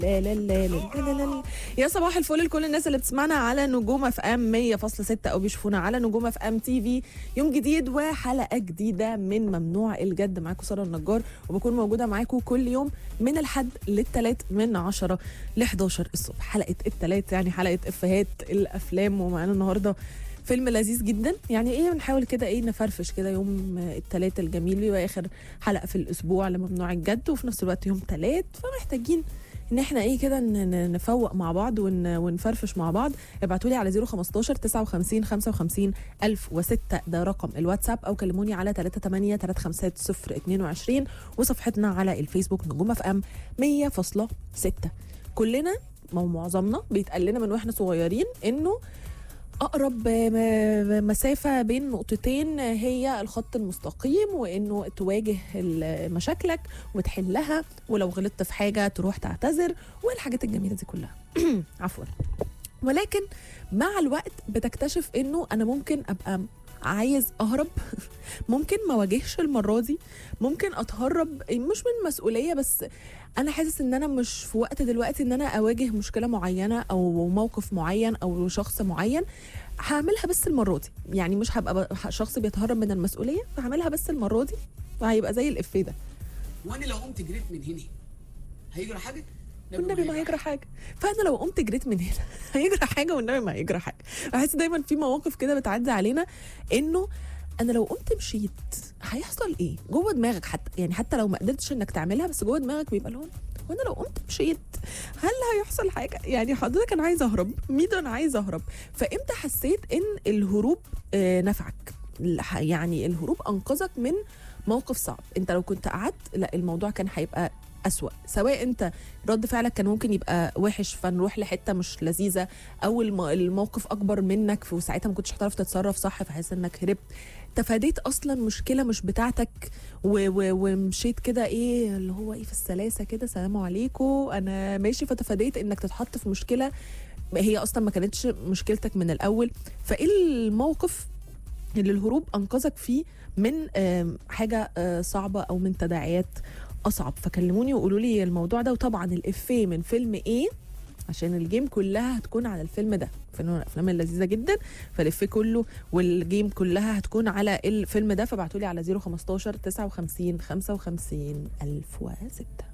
لا لا لا لا لا لا لا. يا صباح الفل لكل الناس اللي بتسمعنا على نجوم اف ام 100.6 او بيشوفونا على نجوم اف ام تي في يوم جديد وحلقه جديده من ممنوع الجد معاكم ساره النجار وبكون موجوده معاكم كل يوم من الحد للثلاث من 10 ل 11 الصبح حلقه الثلاث يعني حلقه افيهات الافلام ومعانا النهارده فيلم لذيذ جدا يعني ايه بنحاول كده ايه نفرفش كده يوم الثلاث الجميل واخر حلقه في الاسبوع لممنوع الجد وفي نفس الوقت يوم ثلاث فمحتاجين ان احنا ايه كده ن- ن- نفوق مع بعض ون ونفرفش مع بعض ابعتوا لي على 015 59 55 1006 ده رقم الواتساب او كلموني على 38 350 22 وصفحتنا على الفيسبوك نجوم اف ام 100.6 كلنا او معظمنا بيتقال لنا من واحنا صغيرين انه اقرب م- مسافه بين نقطتين هي الخط المستقيم وانه تواجه ال- مشاكلك وتحلها ولو غلطت في حاجه تروح تعتذر والحاجات الجميله دي كلها عفوا ولكن مع الوقت بتكتشف انه انا ممكن ابقى عايز اهرب ممكن ما واجهش المره دي ممكن اتهرب مش من مسؤوليه بس انا حاسس ان انا مش في وقت دلوقتي ان انا اواجه مشكله معينه او موقف معين او شخص معين هعملها بس المره دي يعني مش هبقى ب- شخص بيتهرب من المسؤوليه فهعملها بس المره دي وهيبقى زي الافيه ده وانا لو قمت جريت من هنا هيجرى حاجه والنبي ما هيجرى حاجه فانا لو قمت جريت من هنا هيجرى حاجه والنبي ما هيجرى حاجه بحس دايما في مواقف كده بتعدي علينا انه انا لو قمت مشيت هيحصل ايه جوه دماغك حتى يعني حتى لو ما قدرتش انك تعملها بس جوه دماغك بيبقى لون وانا لو قمت مشيت هل هيحصل حاجه يعني حضرتك انا عايز اهرب ميدو انا عايز اهرب فامتى حسيت ان الهروب آه نفعك الح- يعني الهروب انقذك من موقف صعب انت لو كنت قعدت لا الموضوع كان هيبقى أسوأ سواء انت رد فعلك كان ممكن يبقى وحش فنروح لحته مش لذيذه او الم- الموقف اكبر منك وساعتها ما كنتش هتعرف تتصرف صح فحاسس انك هربت تفاديت اصلا مشكله مش بتاعتك و- و- ومشيت كده ايه اللي هو ايه في السلاسه كده سلام عليكم انا ماشي فتفاديت انك تتحط في مشكله هي اصلا ما كانتش مشكلتك من الاول فايه الموقف اللي الهروب انقذك فيه من آم، حاجه آه، صعبه او من تداعيات اصعب فكلموني وقولوا لي الموضوع ده وطبعا الافيه من فيلم ايه عشان الجيم كلها هتكون على الفيلم ده فيلم من الافلام اللذيذه جدا فالافيه كله والجيم كلها هتكون على الفيلم ده فابعتوا لي على 015 59 55 1006